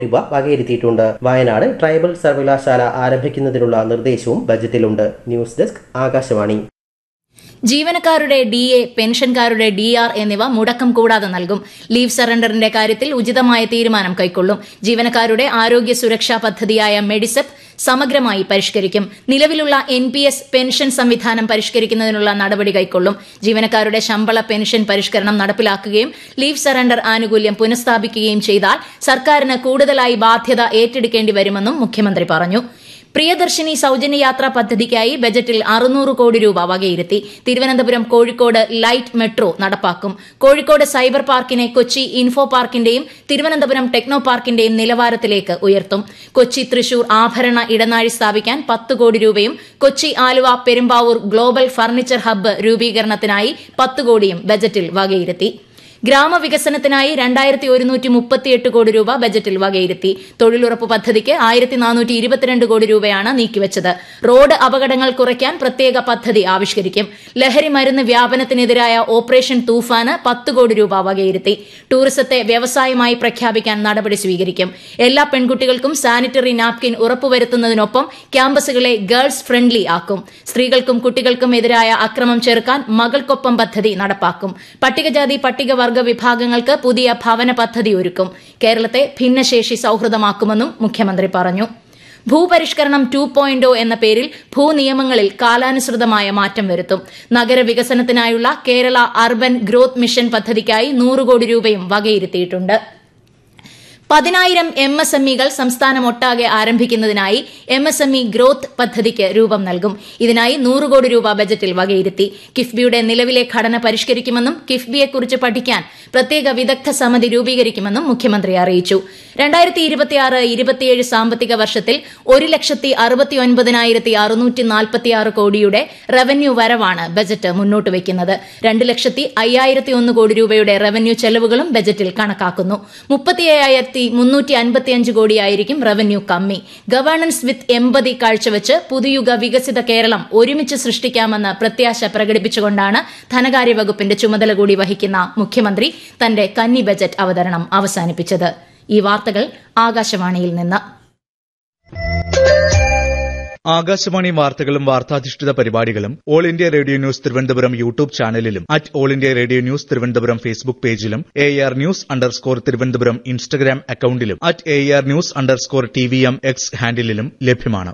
രൂപ വകയിരുത്തിയിട്ടുണ്ട് വയനാട് ട്രൈബൽ സർവകലാശാല ആരംഭിക്കുന്നതിനുള്ള നിർദ്ദേശവും ബജറ്റിലുണ്ട് ന്യൂസ് ഡെസ്ക് ആകാശവാണി ജീവനക്കാരുടെ ഡി എ പെൻഷൻകാരുടെ ഡി ആർ എന്നിവ മുടക്കം കൂടാതെ നൽകും ലീവ് സറണ്ടറിന്റെ കാര്യത്തിൽ ഉചിതമായ തീരുമാനം കൈക്കൊള്ളും ജീവനക്കാരുടെ ആരോഗ്യ സുരക്ഷാ പദ്ധതിയായ മെഡിസെപ്പ് സമഗ്രമായി പരിഷ്കരിക്കും നിലവിലുള്ള എൻ പി എസ് പെൻഷൻ സംവിധാനം പരിഷ്കരിക്കുന്നതിനുള്ള നടപടി കൈക്കൊള്ളും ജീവനക്കാരുടെ ശമ്പള പെൻഷൻ പരിഷ്കരണം നടപ്പിലാക്കുകയും ലീവ് സറണ്ടർ ആനുകൂല്യം പുനഃസ്ഥാപിക്കുകയും ചെയ്താൽ സർക്കാരിന് കൂടുതലായി ബാധ്യത ഏറ്റെടുക്കേണ്ടി വരുമെന്നും മുഖ്യമന്ത്രി പറഞ്ഞു പ്രിയദർശിനി സൌജന്യ യാത്രാ പദ്ധതിക്കായി ബജറ്റിൽ അറുന്നൂറ് കോടി രൂപ വകയിരുത്തി തിരുവനന്തപുരം കോഴിക്കോട് ലൈറ്റ് മെട്രോ നടപ്പാക്കും കോഴിക്കോട് സൈബർ പാർക്കിനെ കൊച്ചി ഇൻഫോ പാർക്കിന്റെയും തിരുവനന്തപുരം ടെക്നോ പാർക്കിന്റെയും നിലവാരത്തിലേക്ക് ഉയർത്തും കൊച്ചി തൃശൂർ ആഭരണ ഇടനാഴി സ്ഥാപിക്കാൻ പത്ത് കോടി രൂപയും Kochi Aluva Perumbavoor global furniture hub രൂപീകരണത്തിനായി പത്ത് കോടിയും ബജറ്റിൽ വകയിരുത്തി ഗ്രാമവികസനത്തിനായി രണ്ടായിരത്തി ഒരുന്നൂറ്റി മുപ്പത്തിയെട്ട് കോടി രൂപ ബജറ്റിൽ വകയിരുത്തി തൊഴിലുറപ്പ് പദ്ധതിക്ക് ആയിരത്തി നാനൂറ്റി ഇരുപത്തിരണ്ട് കോടി രൂപയാണ് നീക്കിവച്ചത് റോഡ് അപകടങ്ങൾ കുറയ്ക്കാൻ പ്രത്യേക പദ്ധതി ആവിഷ്കരിക്കും ലഹരി മരുന്ന് വ്യാപനത്തിനെതിരായ ഓപ്പറേഷൻ തൂഫാന് പത്ത് കോടി രൂപ വകയിരുത്തി ടൂറിസത്തെ വ്യവസായമായി പ്രഖ്യാപിക്കാൻ നടപടി സ്വീകരിക്കും എല്ലാ പെൺകുട്ടികൾക്കും സാനിറ്ററി നാപ്കിൻ ഉറപ്പുവരുത്തുന്നതിനൊപ്പം ക്യാമ്പസുകളെ ഗേൾസ് ഫ്രണ്ട്ലി ആക്കും സ്ത്രീകൾക്കും കുട്ടികൾക്കും എതിരായ അക്രമം ചെറുക്കാൻ മകൾക്കൊപ്പം പദ്ധതി നടപ്പാക്കും പട്ടികജാതി പട്ടികവർഗ വിഭാഗങ്ങൾക്ക് പുതിയ ഭവന പദ്ധതി ഒരുക്കും കേരളത്തെ ഭിന്നശേഷി സൌഹൃദമാക്കുമെന്നും മുഖ്യമന്ത്രി പറഞ്ഞു ഭൂപരിഷ്കരണം ടു പോയിന്റ് എന്ന പേരിൽ ഭൂനിയമങ്ങളിൽ കാലാനുസൃതമായ മാറ്റം വരുത്തും നഗരവികസനത്തിനായുള്ള കേരള അർബൻ ഗ്രോത്ത് മിഷൻ പദ്ധതിക്കായി നൂറ് കോടി രൂപയും വകയിരുത്തിയിട്ടുണ്ട് പതിനായിരം എം എസ് എം ഇകൾ സംസ്ഥാനമൊട്ടാകെ ആരംഭിക്കുന്നതിനായി M S M E growth പദ്ധതിക്ക് രൂപം നൽകും ഇതിനായി നൂറ് കോടി രൂപ ബജറ്റിൽ വകയിരുത്തി കിഫ്ബിയുടെ നിലവിലെ ഘടന പരിഷ്കരിക്കുമെന്നും കിഫ്ബിയെക്കുറിച്ച് പഠിക്കാൻ പ്രത്യേക വിദഗ്ധ സമിതി രൂപീകരിക്കുമെന്നും മുഖ്യമന്ത്രി അറിയിച്ചു രണ്ടായിരത്തി ഇരുപത്തിയാറ് ഇരുപത്തിയേഴ് സാമ്പത്തിക വർഷത്തിൽ ഒരു ലക്ഷത്തി അറുപത്തി ഒൻപതിനായിരത്തി അറുന്നൂറ്റി നാൽപ്പത്തിയാറ് കോടിയുടെ റവന്യൂ വരവാണ് ബജറ്റ് മുന്നോട്ട് വയ്ക്കുന്നത് രണ്ട് ലക്ഷത്തി അയ്യായിരത്തി ഒന്ന് കോടി രൂപയുടെ റവന്യൂ ചെലവുകളും ബജറ്റിൽ കണക്കാക്കുന്നു മുപ്പത്തിയ്യായിരത്തി മുന്നൂറ്റി അൻപത്തിയഞ്ച് കോടിയായിരിക്കും റവന്യൂ കമ്മി ഗവേണൻസ് വിത്ത് എമ്പതി കാഴ്ചവെച്ച് പുതുയുഗ വികസിത കേരളം ഒരുമിച്ച് സൃഷ്ടിക്കാമെന്ന് പ്രത്യാശ പ്രകടിപ്പിച്ചുകൊണ്ടാണ് ധനകാര്യ വകുപ്പിന്റെ ചുമതല കൂടി വഹിക്കുന്ന മുഖ്യമന്ത്രി തന്റെ കന്നി ബജറ്റ് അവതരണം അവസാനിപ്പിച്ചത് ഈ വാർത്തകൾ ആകാശവാണിയിൽ നിന്ന് ആകാശവാണി വാർത്തകളും വാർത്താധിഷ്ഠിത പരിപാടികളും All India Radio news Thiruvananthapuram YouTube ചാനലിലും at All India Radio news Thiruvananthapuram Facebook പേജിലും A R news underscore Thiruvananthapuram Instagram അക്കൌണ്ടിലും at A R news underscore T V M X ഹാൻഡിലും ലഭ്യമാണ്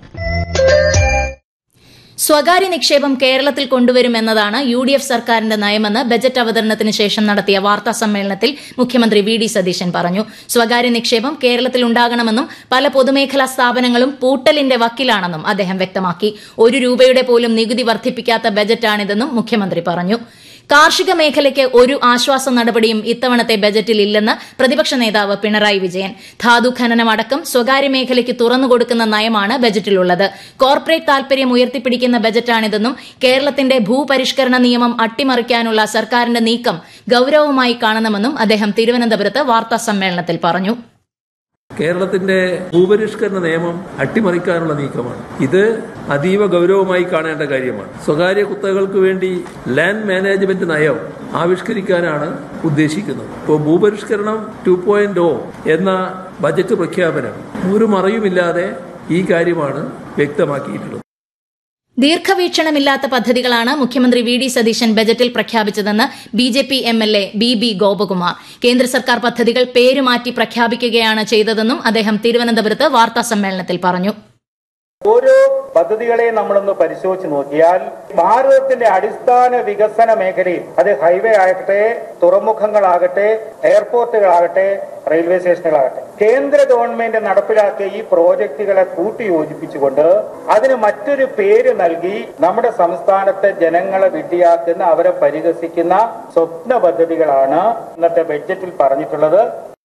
സ്വകാര്യ നിക്ഷേപം കേരളത്തിൽ കൊണ്ടുവരുമെന്നതാണ് യു ഡി എഫ് സർക്കാരിന്റെ നയമെന്ന് ബജറ്റ് അവതരണത്തിന് ശേഷം നടത്തിയ വാർത്താ സമ്മേളനത്തിൽ മുഖ്യമന്ത്രി വി ഡി സതീശൻ പറഞ്ഞു സ്വകാര്യ നിക്ഷേപം കേരളത്തിൽ ഉണ്ടാകണമെന്നും പല പൊതുമേഖലാ സ്ഥാപനങ്ങളും പൂട്ടലിന്റെ വക്കിലാണെന്നും അദ്ദേഹം വ്യക്തമാക്കി ഒരു രൂപയുടെ പോലും നികുതി വർദ്ധിപ്പിക്കാത്ത ബജറ്റാണിതെന്നും മുഖ്യമന്ത്രി പറഞ്ഞു കാർഷിക മേഖലയ്ക്ക് ഒരു ആശ്വാസ നടപടിയും ഇത്തവണത്തെ ബജറ്റിൽ ഇല്ലെന്ന് പ്രതിപക്ഷ നേതാവ് പിണറായി വിജയൻ ധാതു ഖനനം അടക്കം സ്വകാര്യ മേഖലയ്ക്ക് തുറന്നുകൊടുക്കുന്ന നയമാണ് ബജറ്റിലുള്ളത് കോർപ്പറേറ്റ് താൽപര്യം ഉയർത്തിപ്പിടിക്കുന്ന ബജറ്റാണിതെന്നും കേരളത്തിന്റെ ഭൂപരിഷ്കരണ നിയമം അട്ടിമറിക്കാനുള്ള സർക്കാരിന്റെ നീക്കം ഗൌരവമായി കാണണമെന്നും അദ്ദേഹം തിരുവനന്തപുരത്ത് വാർത്താ സമ്മേളനത്തിൽ പറഞ്ഞു കേരളത്തിന്റെ ഭൂപരിഷ്കരണ നിയമം അട്ടിമറിക്കാനുള്ള നീക്കമാണ് ഇത് അതീവ ഗൗരവമായി കാണേണ്ട കാര്യമാണ് സ്വകാര്യ കുത്തകൾക്ക് വേണ്ടി ലാൻഡ് മാനേജ്മെന്റ് നയം ആവിഷ്കരിക്കാനാണ് ഉദ്ദേശിക്കുന്നത് ഇപ്പോൾ ഭൂപരിഷ്കരണം ടു പോയിന്റ് എന്ന ബജറ്റ് പ്രഖ്യാപനം ഒരു മറയുമില്ലാതെ ഈ കാര്യമാണ് വ്യക്തമാക്കിയിട്ടുള്ളത് ദീർഘവീക്ഷണമില്ലാത്ത പദ്ധതികളാണ് മുഖ്യമന്ത്രി വി ഡി സതീശൻ ബജറ്റിൽ പ്രഖ്യാപിച്ചതെന്ന് B J P M L A B B Gopakumar കേന്ദ്ര സർക്കാർ പദ്ധതികൾ പേരുമാറ്റി പ്രഖ്യാപിക്കുകയാണ് ചെയ്തതെന്നും അദ്ദേഹം തിരുവനന്തപുരത്ത് വാർത്താസമ്മേളനത്തിൽ പറഞ്ഞു ഓരോ പദ്ധതികളെയും നമ്മളൊന്ന് പരിശോധിച്ച് നോക്കിയാൽ ഭാരതത്തിന്റെ അടിസ്ഥാന വികസന മേഖലയിൽ അത് ഹൈവേ ആകട്ടെ തുറമുഖങ്ങളാകട്ടെ എയർപോർട്ടുകളാകട്ടെ റെയിൽവേ സ്റ്റേഷനുകളാകട്ടെ കേന്ദ്ര ഗവൺമെന്റ് നടപ്പിലാക്കിയ ഈ പ്രോജക്റ്റുകളെ കൂട്ടിയോജിപ്പിച്ചുകൊണ്ട് അതിന് മറ്റൊരു പേര് നൽകി നമ്മുടെ സംസ്ഥാനത്തെ ജനങ്ങളെ വിഡ്ഢിയാക്കുന്ന അവരെ പരിഹസിക്കുന്ന സ്വപ്ന പദ്ധതികളാണ് ഇന്നത്തെ ബഡ്ജറ്റിൽ പറഞ്ഞിട്ടുള്ളത്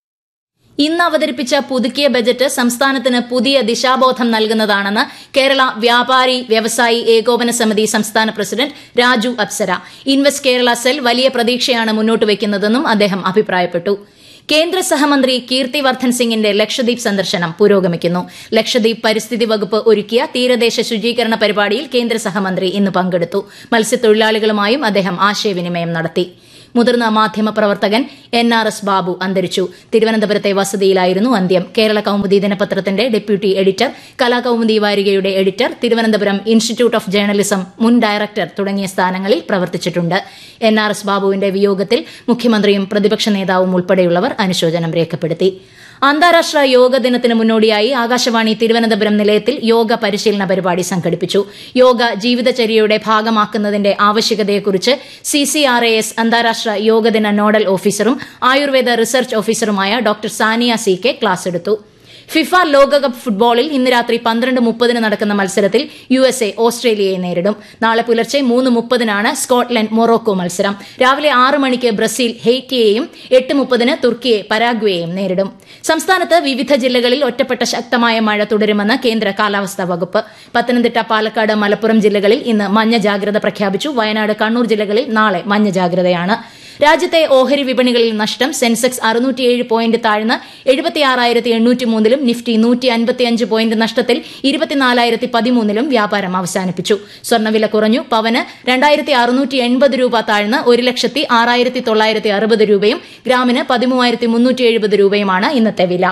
ഇന്ന് അവതരിപ്പിച്ച പുതുക്കിയ ബജറ്റ് സംസ്ഥാനത്തിന് പുതിയ ദിശാബോധം നൽകുന്നതാണെന്ന് കേരള വ്യാപാരി വ്യവസായി ഏകോപന സമിതി സംസ്ഥാന president Raju Apsara invest Kerala cell വലിയ പ്രതീക്ഷയാണ് മുന്നോട്ട് വയ്ക്കുന്നതെന്നും അദ്ദേഹം അഭിപ്രായപ്പെട്ടു കേന്ദ്ര സഹമന്ത്രി കീർത്തി വർദ്ധൻ സിംഗിന്റെ ലക്ഷദ്വീപ് സന്ദർശനം പുരോഗമിക്കുന്നു ലക്ഷദ്വീപ് പരിസ്ഥിതി വകുപ്പ് ഒരുക്കിയ തീരദേശ ശുചീകരണ പരിപാടിയിൽ കേന്ദ്ര സഹമന്ത്രി ഇന്ന് പങ്കെടുത്തു മത്സ്യത്തൊഴിലാളികളുമായും അദ്ദേഹം ആശയവിനിമയം നടത്തി മുതിർന്ന മാധ്യമപ്രവർത്തകൻ എൻ ആർ എസ് ബാബു അന്തരിച്ചു തിരുവനന്തപുരത്തെ വസതിയിലായിരുന്നു അന്ത്യം കേരള കൌമുദി ദിനപത്രത്തിന്റെ ഡെപ്യൂട്ടി എഡിറ്റർ കലാകൌമുദി വാരികയുടെ editor Thiruvananthapuram institute of journalism മുൻ ഡയറക്ടർ തുടങ്ങിയ സ്ഥാനങ്ങളിൽ പ്രവർത്തിച്ചിട്ടുണ്ട് എൻ ആർ എസ് ബാബുവിന്റെ വിയോഗത്തിൽ മുഖ്യമന്ത്രിയും പ്രതിപക്ഷ നേതാവും ഉൾപ്പെടെയുള്ളവർ അനുശോചനം രേഖപ്പെടുത്തി അന്താരാഷ്ട്ര യോഗ ദിനത്തിന് മുന്നോടിയായി ആകാശവാണി തിരുവനന്തപുരം നിലയത്തിൽ യോഗ പരിശീലന പരിപാടി സംഘടിപ്പിച്ചു യോഗ ജീവിതചര്യയുടെ ഭാഗമാക്കുന്നതിന്റെ ആവശ്യകതയെക്കുറിച്ച് C C R A S അന്താരാഷ്ട്ര യോഗദിന നോഡൽ ഓഫീസറും ആയുർവേദ റിസർച്ച് ഓഫീസറുമായ doctor Saniya C K class എടുത്തു ഫിഫ ലോകകപ്പ് ഫുട്ബോളിൽ ഇന്ന് രാത്രി പന്ത്രണ്ട് മുപ്പതിന് നടക്കുന്ന മത്സരത്തിൽ യു എസ് എ ഓസ്ട്രേലിയയെ നേരിടും നാളെ പുലർച്ചെ മൂന്ന് മുപ്പതിനാണ് സ്കോട്ട്ലൻഡ് മൊറോക്കോ മത്സരം രാവിലെ ആറ് മണിക്ക് ബ്രസീൽ ഹെയ്റ്റിയെയും എട്ട് മുപ്പതിന് തുർക്കിയെ പരാഗ്വേയെയും നേരിടും സംസ്ഥാനത്ത് വിവിധ ജില്ലകളിൽ ഒറ്റപ്പെട്ട ശക്തമായ മഴ തുടരുമെന്ന് കേന്ദ്ര കാലാവസ്ഥാ വകുപ്പ് പത്തനംതിട്ട പാലക്കാട് മലപ്പുറം ജില്ലകളിൽ ഇന്ന് മഞ്ഞ ജാഗ്രത പ്രഖ്യാപിച്ചു വയനാട് കണ്ണൂർ ജില്ലകളിൽ നാളെ മഞ്ഞ ജാഗ്രതയാണ് രാജ്യത്തെ ഓഹരി വിപണികളിൽ നഷ്ടം സെൻസെക്സ് അറുന്നൂറ്റിയേഴ് പോയിന്റ് താഴ്ന്ന് എഴുപത്തിയാറായിരത്തി എണ്ണൂറ്റി മൂന്നിലും നിഫ്റ്റി നൂറ്റി അൻപത്തിയഞ്ച് പോയിന്റ് നഷ്ടത്തിൽ ഇരുപത്തിനാലായിരത്തി പതിമൂന്നിലും വ്യാപാരം അവസാനിപ്പിച്ചു സ്വർണ്ണവില കുറഞ്ഞു പവന് രണ്ടായിരത്തി അറുന്നൂറ്റി എൺപത് രൂപ താഴ്ന്ന് ഒരു ലക്ഷത്തി ആറായിരത്തി തൊള്ളായിരത്തി അറുപത് രൂപയും ഗ്രാമിന് പതിമൂവായിരത്തി മുന്നൂറ്റി എഴുപത് രൂപയുമാണ് ഇന്നത്തെ വില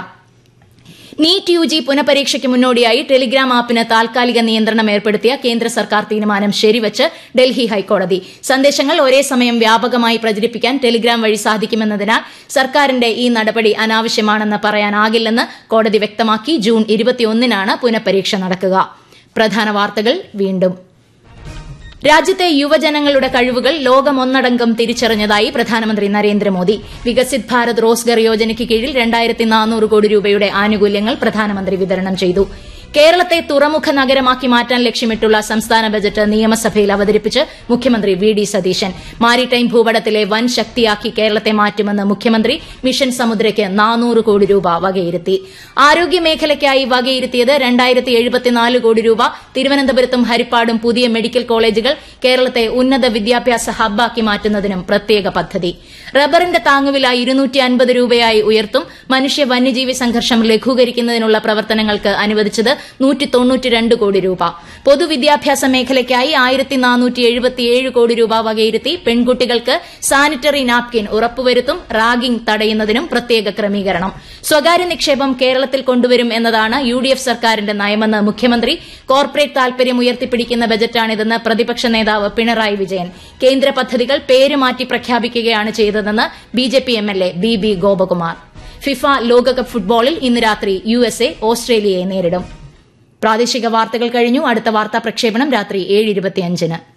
നീറ്റ് യു ജി പുനഃപരീക്ഷയ്ക്ക് മുന്നോടിയായി ടെലിഗ്രാം ആപ്പിന് താൽക്കാലിക നിയന്ത്രണം ഏർപ്പെടുത്തിയ കേന്ദ്ര സർക്കാർ തീരുമാനം ശരിവച്ച് ഡൽഹി ഹൈക്കോടതി സന്ദേശങ്ങൾ ഒരേ സമയം വ്യാപകമായി പ്രചരിപ്പിക്കാൻ ടെലിഗ്രാം വഴി സാധിക്കുമെന്നതിനാൽ സർക്കാരിന്റെ ഈ നടപടി അനാവശ്യമാണെന്ന് പറയാനാകില്ലെന്ന് കോടതി വ്യക്തമാക്കി ജൂൺ ഇരുപത്തിയൊന്നിനാണ് പുനഃപരീക്ഷ നടക്കുക പ്രധാന വാർത്തകൾ വീണ്ടും രാജ്യത്തെ യുവജനങ്ങളുടെ കഴിവുകൾ ലോകമൊന്നടങ്കം തിരിച്ചറിഞ്ഞതായി പ്രധാനമന്ത്രി നരേന്ദ്രമോദി വികസിത് ഭാരത് റോസ്ഗർ യോജനയ്ക്ക് കീഴിൽ രണ്ടായിരത്തി നാനൂറ് കോടി രൂപയുടെ ആനുകൂല്യങ്ങൾ പ്രധാനമന്ത്രി വിതരണം ചെയ്തു കേരളത്തെ തുറമുഖ നഗരമാക്കി മാറ്റാൻ ലക്ഷ്യമിട്ടുള്ള സംസ്ഥാന ബജറ്റ് നിയമസഭയിൽ അവതരിപ്പിച്ച് മുഖ്യമന്ത്രി വി ഡി സതീശൻ മാരിടൈം ഭൂപടത്തിലെ വൻ ശക്തിയാക്കി കേരളത്തെ മാറ്റുമെന്ന് മുഖ്യമന്ത്രി മിഷൻ സമുദ്രയ്ക്ക് നാനൂറ് കോടി രൂപ വകയിരുത്തി ആരോഗ്യമേഖലയ്ക്കായി വകയിരുത്തിയത് രണ്ടായിരത്തി എഴുപത്തിനാല് കോടി രൂപ തിരുവനന്തപുരത്തും ഹരിപ്പാടും പുതിയ മെഡിക്കൽ കോളേജുകൾ കേരളത്തെ ഉന്നത വിദ്യാഭ്യാസ ഹബ്ബാക്കി മാറ്റുന്നതിനും പ്രത്യേക പദ്ധതി റബ്ബറിന്റെ താങ്ങുവില ഇരുന്നൂറ്റി അൻപത് രൂപയായി ഉയർത്തും മനുഷ്യ വന്യജീവി സംഘർഷം ലഘൂകരിക്കുന്നതിനുള്ള പ്രവർത്തനങ്ങൾക്ക് അനുവദിച്ചത് നൂറ്റി തൊണ്ണൂറ്റിരണ്ട് കോടി രൂപ പൊതുവിദ്യാഭ്യാസ മേഖലയ്ക്കായി ആയിരത്തി നാനൂറ്റി എഴുപത്തിയേഴ് കോടി രൂപ വകയിരുത്തി പെൺകുട്ടികൾക്ക് സാനിറ്ററി നാപ്കിൻ ഉറപ്പുവരുത്തും റാഗിംഗ് തടയുന്നതിനും പ്രത്യേക ക്രമീകരണം സ്വകാര്യ നിക്ഷേപം കേരളത്തിൽ കൊണ്ടുവരും എന്നതാണ് യു ഡി എഫ് സർക്കാരിന്റെ നയമെന്ന് മുഖ്യമന്ത്രി കോർപ്പറേറ്റ് താൽപര്യം ഉയർത്തിപ്പിടിക്കുന്ന ബജറ്റാണിതെന്ന് പ്രതിപക്ഷ നേതാവ് പിണറായി വിജയൻ കേന്ദ്ര പദ്ധതികൾ പേര് മാറ്റി പ്രഖ്യാപിക്കുകയാണ് ചെയ്തതെന്ന് B J P M L A B B Gopakumar FIFA ലോകകപ്പ് ഫുട്ബോളിൽ ഇന്ന് രാത്രി യു എസ് എ ഓസ്ട്രേലിയയെ നേരിടും പ്രാദേശിക വാർത്തകൾ കഴിഞ്ഞു അടുത്ത വാർത്താ പ്രക്ഷേപണം രാത്രി ഏഴ് ഇരുപത്തിയഞ്ചിന്